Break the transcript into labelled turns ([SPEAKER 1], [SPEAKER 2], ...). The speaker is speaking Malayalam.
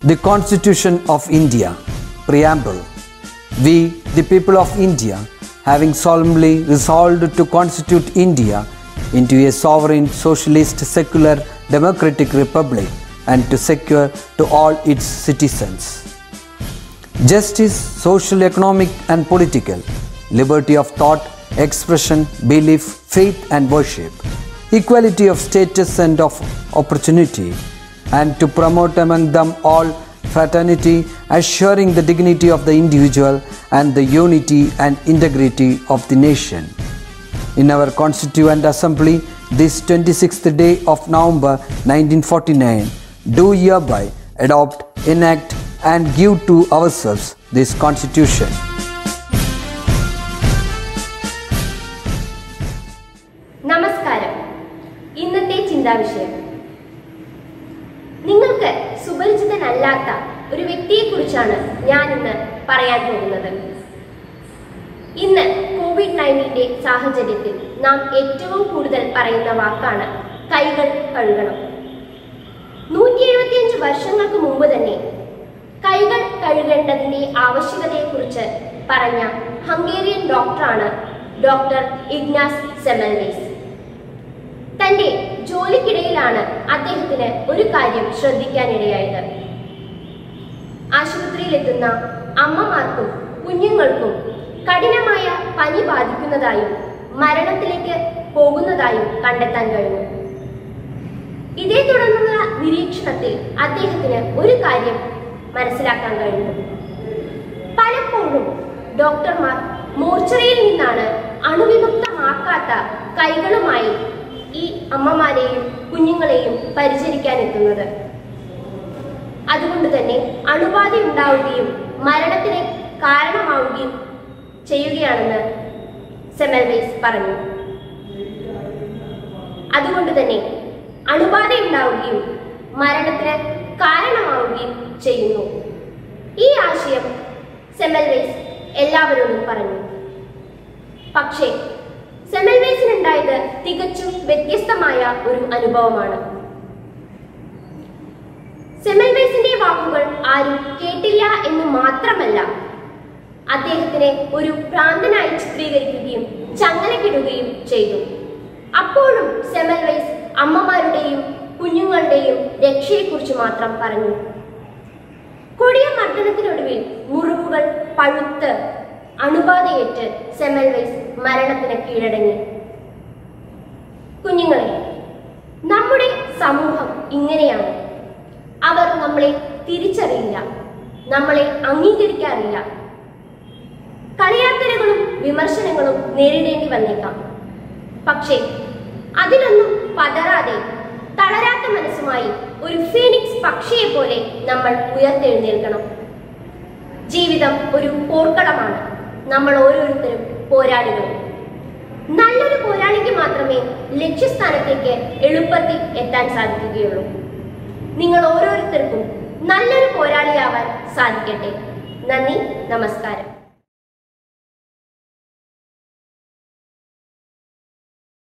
[SPEAKER 1] The Constitution of India, Preamble. We, the people of India, having solemnly resolved to constitute India into a sovereign, socialist, secular, democratic republic and to secure to all its citizens justice, social, economic, and political, liberty of thought, expression, belief, faith, and worship, equality of status and of opportunity, and to promote among them all fraternity, assuring the dignity of the individual and the unity and integrity of the nation. In our Constituent Assembly, this 26th day of November 1949, do hereby adopt, enact, and give to ourselves this Constitution.
[SPEAKER 2] നമസ്കാരം ഇന്നത്തെ ചിന്താവിഷയം നിങ്ങൾക്ക് സുപരിചിതനല്ലാത്ത ഒരു വ്യക്തിയെക്കുറിച്ചാണ് ഞാൻ ഇന്ന് പറയാൻ പോകുന്നത് ഇന്ന് കോവിഡ് നയൻറ്റീൻ്റെ സാഹചര്യത്തിൽ നാം ഏറ്റവും കൂടുതൽ പറയുന്ന വാക്കാണ് കൈകൾ കഴുകണം നൂറ്റി എഴുപത്തിയഞ്ച് വർഷങ്ങൾക്ക് മുമ്പ് തന്നെ കൈകൾ കഴുകേണ്ടതിന്റെ ആവശ്യകതയെക്കുറിച്ച് പറഞ്ഞ ഹംഗേറിയൻ ഡോക്ടറാണ് ഡോക്ടർ ഇഗ്നാസ് സെമൽവേസ് തന്റെ ജോലിക്കിടയിലാണ് അദ്ദേഹത്തിന് ഒരു കാര്യം ശ്രദ്ധിക്കാനിടയായത് ആശുപത്രിയിലെത്തുന്ന അമ്മമാർക്കും കുഞ്ഞുങ്ങൾക്കും കഠിനമായ പനി ബാധിക്കുന്നതായും മരണത്തിലേക്ക് പോകുന്നതായും കണ്ടെത്താൻ കഴിഞ്ഞു ഇതേ തുടർന്നുള്ള നിരീക്ഷണത്തിൽ അദ്ദേഹത്തിന് ഒരു കാര്യം മനസ്സിലാക്കാൻ കഴിഞ്ഞു പലപ്പോഴും ഡോക്ടർമാർ മോർച്ചറിയിൽ നിന്നാണ് അണുവിമുക്തമാക്കാത്ത കൈകളുമായി ഈ അമ്മമാരെയും കുഞ്ഞുങ്ങളെയും പരിചരിക്കാൻ എത്തുന്നത് അതുകൊണ്ട് തന്നെ അണുബാധ ഉണ്ടാവുകയും മരണത്തിന് കാരണമാവുകയും ചെയ്യുകയാണെന്ന് സെമൽവേസ് പറഞ്ഞു അതുകൊണ്ട് തന്നെ അണുബാധ ഉണ്ടാവുകയും മരണത്തിന് കാരണമാവുകയും ചെയ്യുന്നു ഈ ആശയം സെമൽവേസ് എല്ലാവരോടും പറഞ്ഞു പക്ഷേ സെമൽവേസിനുണ്ടായത് തികച്ചും വ്യത്യസ്തമായ ഒരു അനുഭവമാണ് സെമൽവേസിന്റെ വാക്കുകൾ ആരും കേട്ടില്ല എന്ന് മാത്രമല്ല അദ്ദേഹത്തിനെ ഒരു ഭ്രാന്തനായി ചിത്രീകരിക്കുകയും ചങ്ങലക്കിടുകയും ചെയ്തു അപ്പോഴും സെമൽവൈസ് അമ്മമാരുടെയും കുഞ്ഞുങ്ങളുടെയും രക്ഷയെക്കുറിച്ച് മാത്രം പറഞ്ഞു കൊടിയ മർദ്ദനത്തിനൊടുവിൽ മുറിവുകൾ പഴുത്ത് അണുബാധയേറ്റ് സെമൽവൈസ് മരണത്തിന് കീഴടങ്ങി കുഞ്ഞുങ്ങളെ നമ്മുടെ സമൂഹം ഇങ്ങനെയാണ് അവർ നമ്മളെ തിരിച്ചറിയില്ല നമ്മളെ അംഗീകരിക്കാറില്ല കളിയാക്കലുകളും വിമർശനങ്ങളും നേരിടേണ്ടി വന്നേക്കാം പക്ഷേ അതിലൊന്നും പതറാതെ തളരാത്ത മനസ്സുമായി ഒരു ഫീനിക്സ് പക്ഷിയെ പോലെ നമ്മൾ ഉയർത്തെഴുന്നേൽക്കണം ജീവിതം ഒരു പോർക്കളമാണ് നമ്മൾ ഓരോരുത്തരും പോരാളികൾ നല്ലൊരു പോരാളിക്ക് മാത്രമേ ലക്ഷ്യസ്ഥാനത്തേക്ക് എളുപ്പത്തിൽ എത്താൻ സാധിക്കുകയുള്ളൂ നിങ്ങൾ ഓരോരുത്തർക്കും നല്ലൊരു പോരാളിയാവാൻ സാധിക്കട്ടെ നന്ദി നമസ്കാരം